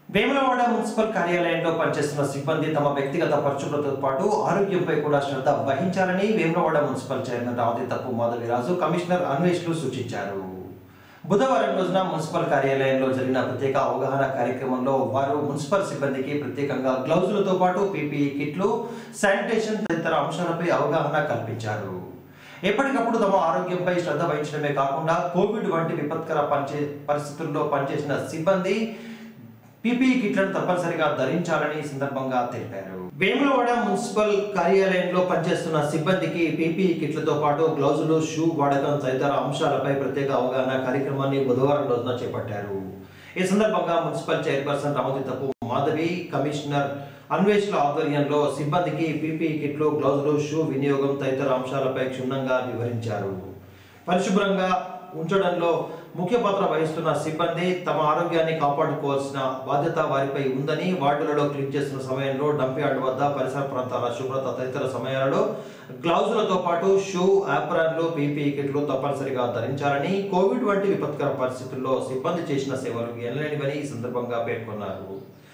Vemulawada municipal కార్యాలయంలో పనిచేస్తున్న సిబ్బంది తమ వ్యక్తిగత పరిశుభ్రతతో పాటు ఆరోగ్యంపై కూడా శ్రద్ధ వహించాలని వేములవాడ మున్సిపల్ చైర్మన్ రావతితప్పు మాధవిరాజు కమిషనర్ అన్వేష్లు సూచించారు బుధవారం రోజున మున్సిపల్ కార్యాలయంలో జరిగిన ప్రత్యేక అవగాహన కార్యక్రమంలో వారు మున్సిపల్ సిబ్బందికి ప్రత్యేకంగా గ్లౌజులతో పాటు పీపీఈ కిట్లు శానిటేషన్ తదితర అంశాలపై అవగాహన కల్పించారు ఎప్పటికప్పుడు తమ ఆరోగ్యంపై శ్రద్ధ వహించడమే కాకుండా కోవిడ్ వంటి విపత్కర పనిచే పరిస్థితుల్లో పనిచేసిన సిబ్బంది పీపీఈ కిట్లను తప్పనిసరిగా ధరించాలని ఈ సందర్భంగా తెలిపారు వేములవాడ మున్సిపల్ కార్యాలయంలో పనిచేస్తున్న సిబ్బందికి పీపీఈ కిట్లతో పాటు గ్లౌజులు షూ వాడకం తదితర అంశాలపై ప్రత్యేక అవగాహన కార్యక్రమాన్ని బుధవారం రోజున చేపట్టారు ఈ సందర్భంగా మున్సిపల్ చైర్పర్సన్ రమతి తప్పు మాధవి కమిషనర్ అన్వేషణ ఆధ్వర్యంలో సిబ్బందికి పీపీఈ కిట్లు గ్లౌజులు షూ వినియోగం తదితర అంశాలపై క్షుణ్ణంగా వివరించారు పరిశుభ్రంగా ఉంచడంలో ముఖ్య పాత్ర వహిస్తున్న సిబ్బంది తమ ఆరోగ్యాన్ని కాపాడుకోవాల్సిన బాధ్యత వారిపై ఉందని వార్డులలో క్లీన్ చేస్తున్న సమయంలో డంప్ యార్డ్ వద్ద పరిసర ప్రాంతాల శుభ్రత తదితర సమయాలలో గ్లౌజులతో పాటు షూ ఆప్రాన్లు పీపీఈ కిట్లు తప్పనిసరిగా ధరించాలని కోవిడ్ వంటి విపత్కర పరిస్థితుల్లో సిబ్బంది చేసిన సేవలు ఎనలేనివని ఈ సందర్భంగా పేర్కొన్నారు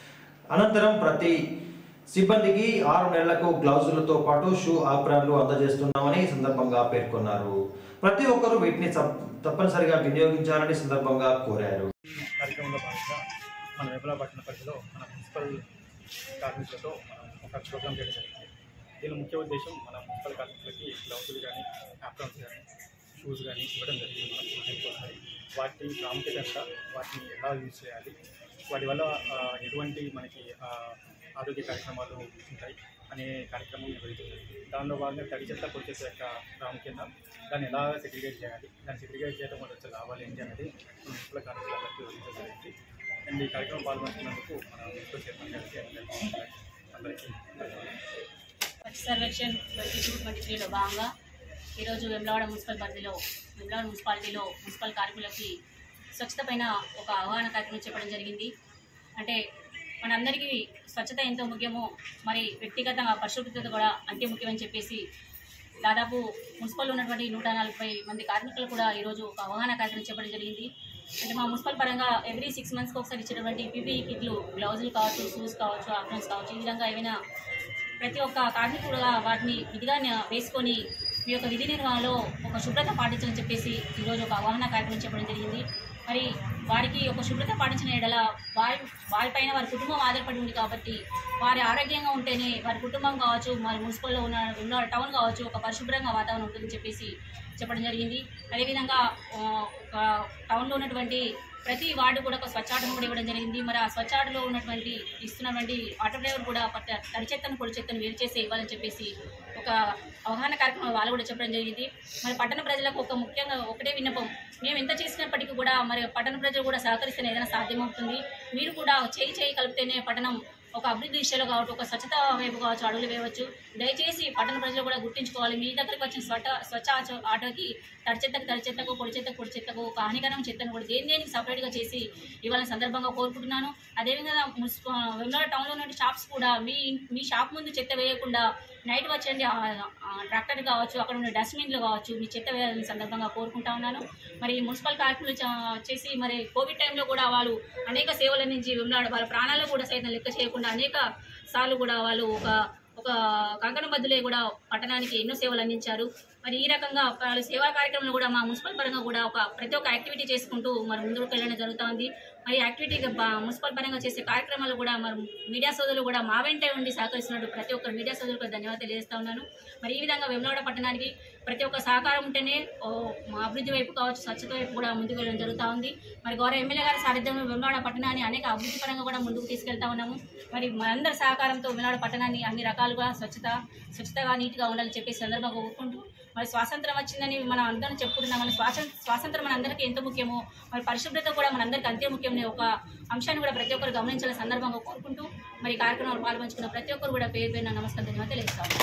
అనంతరం ప్రతి సిబ్బందికి ఆరు నెలలకు గ్లౌజులతో పాటు షూ ఆప్రాన్లు అందజేస్తున్నామని ఈ సందర్భంగా పేర్కొన్నారు ప్రతి ఒక్కరూ వీటిని తప్- తప్పనిసరిగా వినియోగించాలని ఈ సందర్భంగా కోరారు కార్యక్రమంలో భాగంగా మన వేముల పట్టణ పరిధిలో మన మున్సిపల్ కార్మికులతో మనం ఒక ప్రోగ్రామ్ చేయడం జరిగింది దీని ముఖ్య ఉద్దేశం మన మున్సిపల్ కార్మికులకి గ్లౌజులు కానీ ఆప్రాన్స్ కానీ షూస్ కానీ ఇవ్వడం జరిగింది మనం దానికోసమని వాటి ప్రాముఖ్యత ఎంత వాటిని ఎలా యూజ్ చేయాలి వాటి వల్ల ఆ, ఎటువంటి మనకి ఆ, ఆరోగ్య కార్యక్రమాలు ఉంటాయి అనే కార్యక్రమం నిర్వహించడం జరిగింది దానిలో భాగంగా తడి చెత్త పొడి చెత్త యొక్క ప్రాముఖ్యత దాన్ని ఎలా సెగ్రిగేట్ చేయాలి దాన్ని సెగ్రిగేట్ చేయడం వల్ల వచ్చే లాభాలు ఏంటి అనేది మన మున్సిపల్ కార్మికులందరికీ వివరించడం జరిగింది అండ్ ఈ కార్యక్రమం పాల్గొంటున్నందుకు మన మున్సిపల్ చైర్మన్ గారికి అందరికీ ధన్యవాదాలు Swachh Survekshan twenty two twenty త్రీలో భాగంగా ఈరోజు వెమ్లవాడ మున్సిపల్ పరిధిలో వెమ్లవాడ మున్సిపాలిటీలో మున్సిపల్ కార్మికులకి స్వచ్ఛత పైన ఒక అవగాహన కార్యక్రమం చెప్పడం జరిగింది అంటే మనందరికీ స్వచ్ఛత ఎంతో ముఖ్యమో మరి వ్యక్తిగతంగా పరిశుభ్రత కూడా అంతే ముఖ్యమని చెప్పేసి దాదాపు మున్సిపల్ ఉన్నటువంటి నూట నలభై మంది కార్మికులు కూడా ఈరోజు ఒక అవగాహన కార్యక్రమం చెప్పడం జరిగింది అంటే మా మున్సిపల్ పరంగా ఎవ్రీ సిక్స్ మంత్స్కి ఒకసారి ఇచ్చేటువంటి పీపీఈ కిట్లు గ్లౌజులు కావచ్చు షూస్ కావచ్చు ఆఫ్రన్స్ కావచ్చు ఈ విధంగా ఏమైనా ప్రతి ఒక్క కార్మికుడు కూడా వాటిని విధిగా న- వేసుకొని మీ యొక్క విధి నిర్వహణలో ఒక శుభ్రత పాటించాలని చెప్పేసి ఈరోజు ఒక అవగాహన కార్యక్రమం చెప్పడం జరిగింది మరి వారికి ఒక శుభ్రత పాటించిన ఎడల వారి వారిపైన వారి కుటుంబం ఆధారపడి ఉంది కాబట్టి వారి ఆరోగ్యంగా ఉంటేనే వారి కుటుంబం కావచ్చు మరి మున్సిపల్లో ఉన్న ఉన్న టౌన్ కావచ్చు ఒక పరిశుభ్రంగా వాతావరణం ఉంటుందని చెప్పేసి చెప్పడం జరిగింది అదేవిధంగా ఆ, ఒక టౌన్లో ఉన్నటువంటి ప్రతి వార్డు కూడా ఒక స్వచ్ఛాటను కూడా ఇవ్వడం జరిగింది మరి ఆ స్వచ్ఛాటలో ఉన్నటువంటి ఇస్తున్నటువంటి ఆటో డ్రైవర్ కూడా పట్ట- తడి చెత్తను పొడి చెత్తను వేరు చేసి ఇవ్వాలని చెప్పేసి ఒక అవగాహన కార్యక్రమం వాళ్ళు కూడా చెప్పడం జరిగింది మరి పట్టణ ప్రజలకు ఒక ముఖ్యంగా ఒకటే విన్నపం మేము ఎంత చేసినప్పటికీ కూడా మరి పట్టణ ప్రజలు కూడా సహకరిస్తేనే ఏదైనా సాధ్యమవుతుంది మీరు కూడా చేయి చేయి కలిపితేనే పట్టణం ఒక అభివృద్ధి దిశలో కావచ్చు ఒక స్వచ్ఛత వైపు కావచ్చు అడుగులు వేయవచ్చు దయచేసి పట్టణ ప్రజలు కూడా గుర్తుంచుకోవాలి మీ దగ్గరికి వచ్చిన స్వచ్ఛ స్వచ్ఛ ఆచ- ఆటోకి తడి చెత్తకు తడి చెత్తకు పొడి చెత్తకు పొడి చెత్తకు ఒక హానికరం చెత్తను కూడా దేని దేనికి సపరేట్గా చేసి ఇవ్వాలని సందర్భంగా కోరుకుంటున్నాను అదేవిధంగా మున్సిపల్ వెమ్లవాడ టౌన్లో ఉన్న షాప్స్ కూడా మీ మీ షాప్ ముందు చెత్త వేయకుండా నైట్ వచ్చండి ట్రాక్టర్ కావచ్చు అక్కడ ఉన్న డస్ట్బిన్లు కావచ్చు మీ చెత్త వేయాలని సందర్భంగా కోరుకుంటా ఉన్నాను మరి మున్సిపల్ కార్మికులు చ- వచ్చేసి మరి కోవిడ్ టైంలో కూడా వాళ్ళు అనేక సేవల నుంచి వెమ్లాడ వాళ్ళ ప్రాణాలు కూడా సైతం లెక్క చేయకుండా అనేక సార్లు కూడా వాళ్ళు ఒక ఒక కంకణ బద్దులే కూడా పట్టణానికి ఎన్నో సేవలు అందించారు మరి ఈ రకంగా వాళ్ళ సేవా కార్యక్రమంలో కూడా మా మున్సిపల్ పరంగా కూడా ఒక ప్రతి ఒక్క యాక్టివిటీ చేసుకుంటూ మరి ముందుకు వెళ్ళడం జరుగుతోంది మరి యాక్టివిటీ మున్సిపల్ పరంగా చేసే కార్యక్రమాలు కూడా మరి మీడియా సోదరులు కూడా మా వెంటే ఉండి సహకరిస్తున్నట్టు ప్రతి ఒక్క మీడియా సోదరులకు ధన్యవాదాలు తెలియజేస్తా ఉన్నాను మరి ఈ విధంగా వెమ్లవాడ పట్టణానికి ప్రతి ఒక్క సహకారం ఉంటేనే ఓ, మా అభివృద్ధి వైపు కావచ్చు స్వచ్ఛత వైపు కూడా ముందుకు వెళ్ళడం జరుగుతూ ఉంది మరి గౌరవ ఎమ్మెల్యే గారి సారథ్యంలో వెమ్లవాడ పట్టణాన్ని అనేక అభివృద్ధి పరంగా కూడా ముందుకు తీసుకెళ్తా ఉన్నాము మరి మనందరి సహకారంతో వెమ్లవాడ పట్టణాన్ని అన్ని రకాలుగా స్వచ్ఛత స్వచ్ఛతగా నీట్గా ఉండాలని చెప్పేసి సందర్భంగా కోరుకుంటూ మరి స్వాతంత్రం వచ్చిందని మనం అందరం చెప్పుకుంటున్నాం మన స్వాసం స్వాతంత్రం మనందరికీ ఎంత ముఖ్యమో మరి పరిశుభ్రత కూడా మనందరికీ అంతే ముఖ్యమనే ఒక అంశాన్ని కూడా ప్రతి ఒక్కరు గమనించాలని సందర్భంగా కోరుకుంటూ మరి ఈ కార్యక్రమంలో పాల్పంచుకున్న ప్రతి ఒక్కరు కూడా పేరు పేరున నమస్కారం ధన్యవాదాలు తెలియజేస్తాము